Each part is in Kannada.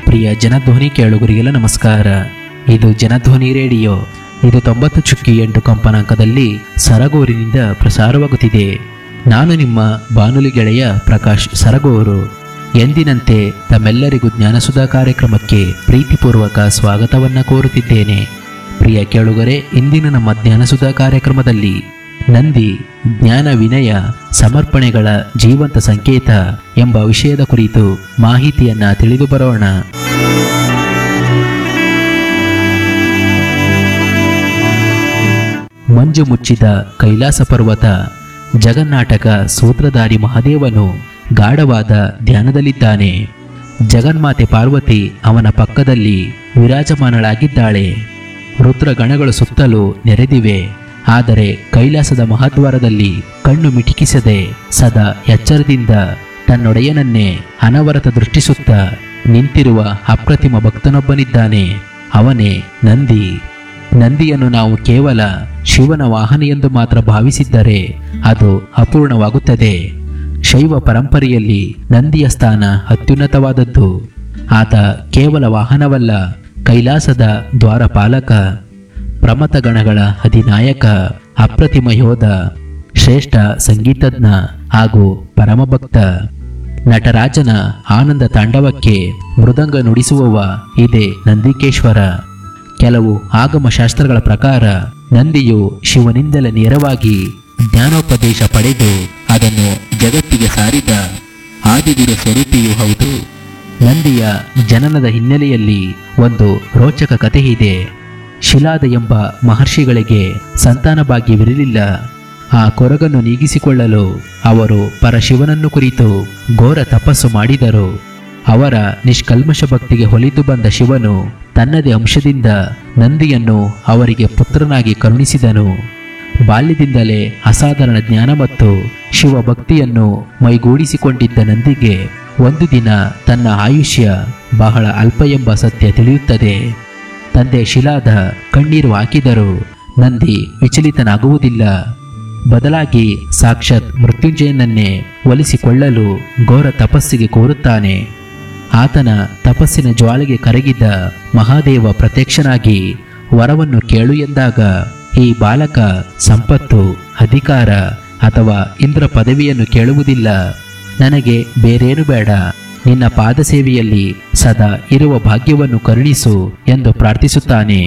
ಪ್ರಿಯ ಜನಧ್ವನಿ ಕೇಳುಗರಿಗೆಲ್ಲ ನಮಸ್ಕಾರ ಇದು ಜನಧ್ವನಿ ರೇಡಿಯೋ ಇದು ತೊಂಬತ್ತು ಚುಕ್ಕಿ ಎಂಟು ಕಂಪನಾಂಕದಲ್ಲಿ ಸರಗೂರಿನಿಂದ ಪ್ರಸಾರವಾಗುತ್ತಿದೆ ನಾನು ನಿಮ್ಮ ಬಾನುಲಿ ಗೆಳೆಯ ಪ್ರಕಾಶ್ ಸರಗೂರು ಎಂದಿನಂತೆ ತಮ್ಮೆಲ್ಲರಿಗೂ ಜ್ಞಾನಸುಧಾ ಕಾರ್ಯಕ್ರಮಕ್ಕೆ ಪ್ರೀತಿಪೂರ್ವಕ ಸ್ವಾಗತವನ್ನ ಕೋರುತ್ತಿದ್ದೇನೆ ಪ್ರಿಯ ಕೇಳುಗರೆ ಇಂದಿನ ನಮ್ಮ ಜ್ಞಾನಸುಧಾ ಕಾರ್ಯಕ್ರಮದಲ್ಲಿ ನಂದಿ ಜ್ಞಾನ ವಿನಯ ಸಮರ್ಪಣೆಗಳ ಜೀವಂತ ಸಂಕೇತ ಎಂಬ ವಿಷಯದ ಕುರಿತು ಮಾಹಿತಿಯನ್ನ ತಿಳಿದು ಬರೋಣ ಮಂಜು ಮುಚ್ಚಿದ ಕೈಲಾಸ ಪರ್ವತ ಜಗನ್ನಾಟಕ ಸೂತ್ರಧಾರಿ ಮಹಾದೇವನು ಗಾಢವಾದ ಧ್ಯಾನದಲ್ಲಿದ್ದಾನೆ ಜಗನ್ಮಾತೆ ಪಾರ್ವತಿ ಅವನ ಪಕ್ಕದಲ್ಲಿ ವಿರಾಜಮಾನಳಾಗಿದ್ದಾಳೆ ರುದ್ರಗಣಗಳು ಸುತ್ತಲೂ ನೆರೆದಿವೆ ಆದರೆ ಕೈಲಾಸದ ಮಹಾದ್ವಾರದಲ್ಲಿ ಕಣ್ಣು ಮಿಟಿಕಿಸದೆ ಸದಾ ಎಚ್ಚರದಿಂದ ತನ್ನೊಡೆಯನನ್ನೇ ಅನವರತ ದೃಷ್ಟಿಸುತ್ತ ನಿಂತಿರುವ ಅಪ್ರತಿಮ ಭಕ್ತನೊಬ್ಬನಿದ್ದಾನೆ ಅವನೇ ನಂದಿ ನಂದಿಯನ್ನು ನಾವು ಕೇವಲ ಶಿವನ ವಾಹನ ಎಂದು ಮಾತ್ರ ಭಾವಿಸಿದ್ದರೆ ಅದು ಅಪೂರ್ಣವಾಗುತ್ತದೆ ಶೈವ ಪರಂಪರೆಯಲ್ಲಿ ನಂದಿಯ ಸ್ಥಾನ ಅತ್ಯುನ್ನತವಾದದ್ದು ಆತ ಕೇವಲ ವಾಹನವಲ್ಲ ಕೈಲಾಸದ ದ್ವಾರಪಾಲಕ ಪ್ರಮಥ ಗಣಗಳ ಅಧಿನಾಯಕ ಅಪ್ರತಿಮ ಯೋಧ ಶ್ರೇಷ್ಠ ಸಂಗೀತಜ್ಞ ಹಾಗೂ ಪರಮಭಕ್ತ ನಟರಾಜನ ಆನಂದ ತಾಂಡವಕ್ಕೆ ಮೃದಂಗ ನುಡಿಸುವವ ಇದೇ ನಂದಿಕೇಶ್ವರ ಕೆಲವು ಆಗಮ ಶಾಸ್ತ್ರಗಳ ಪ್ರಕಾರ ನಂದಿಯು ಶಿವನಿಂದಲೇ ನೇರವಾಗಿ ಜ್ಞಾನೋಪದೇಶ ಪಡೆದು ಅದನ್ನು ಜಗತ್ತಿಗೆ ಸಾರಿದ ಆದಿಗುರು ಸ್ವರೂಪಿಯೂ ಹೌದು ನಂದಿಯ ಜನನದ ಹಿನ್ನೆಲೆಯಲ್ಲಿ ಒಂದು ರೋಚಕ ಕಥೆ ಇದೆ ಶಿಲಾದ ಎಂಬ ಮಹರ್ಷಿಗಳಿಗೆ ಸಂತಾನ ಭಾಗ್ಯವಿರಲಿಲ್ಲ ಆ ಕೊರಗನ್ನು ನೀಗಿಸಿಕೊಳ್ಳಲು ಅವರು ಪರಶಿವನನ್ನು ಕುರಿತು ಘೋರ ತಪಸ್ಸು ಮಾಡಿದರು ಅವರ ನಿಷ್ಕಲ್ಮಶ ಭಕ್ತಿಗೆ ಹೊಲಿದು ಬಂದ ಶಿವನು ತನ್ನದೇ ಅಂಶದಿಂದ ನಂದಿಯನ್ನು ಅವರಿಗೆ ಪುತ್ರನಾಗಿ ಕರುಣಿಸಿದನು ಬಾಲ್ಯದಿಂದಲೇ ಅಸಾಧಾರಣ ಜ್ಞಾನ ಮತ್ತು ಶಿವಭಕ್ತಿಯನ್ನು ಮೈಗೂಡಿಸಿಕೊಂಡಿದ್ದ ನಂದಿಗೆ ಒಂದು ದಿನ ತನ್ನ ಆಯುಷ್ಯ ಬಹಳ ಅಲ್ಪ ಎಂಬ ಸತ್ಯ ತಿಳಿಯುತ್ತದೆ ತಂದೆ ಶಿಲಾದ ಕಣ್ಣೀರು ಹಾಕಿದರೂ ನಂದಿ ವಿಚಲಿತನಾಗುವುದಿಲ್ಲ ಬದಲಾಗಿ ಸಾಕ್ಷಾತ್ ಮೃತ್ಯುಂಜಯನನ್ನೇ ಒಲಿಸಿಕೊಳ್ಳಲು ಘೋರ ತಪಸ್ಸಿಗೆ ಕೋರುತ್ತಾನೆ ಆತನ ತಪಸ್ಸಿನ ಜ್ವಾಲೆಗೆ ಕರಗಿದ ಮಹಾದೇವ ಪ್ರತ್ಯಕ್ಷನಾಗಿ ವರವನ್ನು ಕೇಳು ಎಂದಾಗ ಈ ಬಾಲಕ ಸಂಪತ್ತು ಅಧಿಕಾರ ಅಥವಾ ಇಂದ್ರ ಪದವಿಯನ್ನು ಕೇಳುವುದಿಲ್ಲ ನನಗೆ ಬೇರೇನು ಬೇಡ ನಿನ್ನ ಪಾದಸೇವೆಯಲ್ಲಿ ಸದಾ ಇರುವ ಭಾಗ್ಯವನ್ನು ಕರುಣಿಸು ಎಂದು ಪ್ರಾರ್ಥಿಸುತ್ತಾನೆ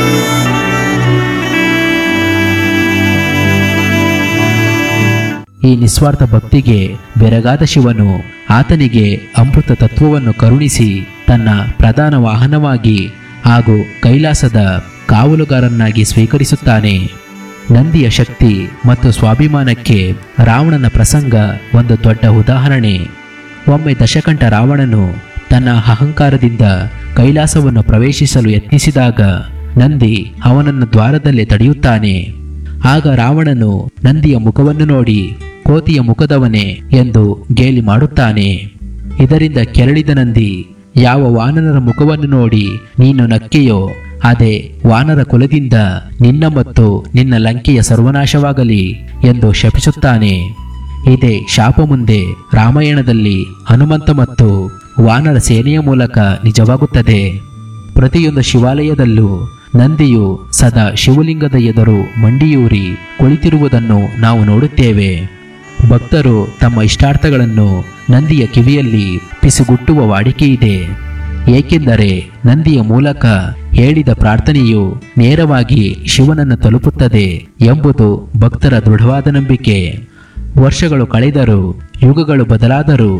ಈ ನಿಸ್ವಾರ್ಥ ಭಕ್ತಿಗೆ ಬೆರಗಾದ ಶಿವನು ಆತನಿಗೆ ಅಮೃತ ತತ್ವವನ್ನು ಕರುಣಿಸಿ ತನ್ನ ಪ್ರಧಾನ ವಾಹನವಾಗಿ ಹಾಗೂ ಕೈಲಾಸದ ಕಾವಲುಗಾರನ್ನಾಗಿ ಸ್ವೀಕರಿಸುತ್ತಾನೆ ನಂದಿಯ ಶಕ್ತಿ ಮತ್ತು ಸ್ವಾಭಿಮಾನಕ್ಕೆ ರಾವಣನ ಪ್ರಸಂಗ ಒಂದು ದೊಡ್ಡ ಉದಾಹರಣೆ ಒಮ್ಮೆ ದಶಕಂಠ ರಾವಣನು ತನ್ನ ಅಹಂಕಾರದಿಂದ ಕೈಲಾಸವನ್ನು ಪ್ರವೇಶಿಸಲು ಯತ್ನಿಸಿದಾಗ ನಂದಿ ಅವನನ್ನು ದ್ವಾರದಲ್ಲೇ ತಡೆಯುತ್ತಾನೆ ಆಗ ರಾವಣನು ನಂದಿಯ ಮುಖವನ್ನು ನೋಡಿ ಕೋತಿಯ ಮುಖದವನೇ ಎಂದು ಗೇಲಿ ಮಾಡುತ್ತಾನೆ ಇದರಿಂದ ಕೆರಳಿದ ನಂದಿ ಯಾವ ವಾನರರ ಮುಖವನ್ನು ನೋಡಿ ನೀನು ನಕ್ಕೆಯೋ ಅದೇ ವಾನರ ಕುಲದಿಂದ ನಿನ್ನ ಮತ್ತು ನಿನ್ನ ಲಂಕೆಯ ಸರ್ವನಾಶವಾಗಲಿ ಎಂದು ಶಪಿಸುತ್ತಾನೆ ಇದೇ ಶಾಪ ಮುಂದೆ ರಾಮಾಯಣದಲ್ಲಿ ಹನುಮಂತ ಮತ್ತು ವಾನರ ಸೇನೆಯ ಮೂಲಕ ನಿಜವಾಗುತ್ತದೆ ಪ್ರತಿಯೊಂದು ಶಿವಾಲಯದಲ್ಲೂ ನಂದಿಯು ಸದಾ ಶಿವಲಿಂಗದ ಎದುರು ಮಂಡಿಯೂರಿ ಕುಳಿತಿರುವುದನ್ನು ನಾವು ನೋಡುತ್ತೇವೆ ಭಕ್ತರು ತಮ್ಮ ಇಷ್ಟಾರ್ಥಗಳನ್ನು ನಂದಿಯ ಕಿವಿಯಲ್ಲಿ ಪಿಸುಗುಟ್ಟುವ ವಾಡಿಕೆ ಇದೆ ಏಕೆಂದರೆ ನಂದಿಯ ಮೂಲಕ ಹೇಳಿದ ಪ್ರಾರ್ಥನೆಯು ನೇರವಾಗಿ ಶಿವನನ್ನು ತಲುಪುತ್ತದೆ ಎಂಬುದು ಭಕ್ತರ ದೃಢವಾದ ನಂಬಿಕೆ ವರ್ಷಗಳು ಕಳೆದರೂ ಯುಗಗಳು ಬದಲಾದರೂ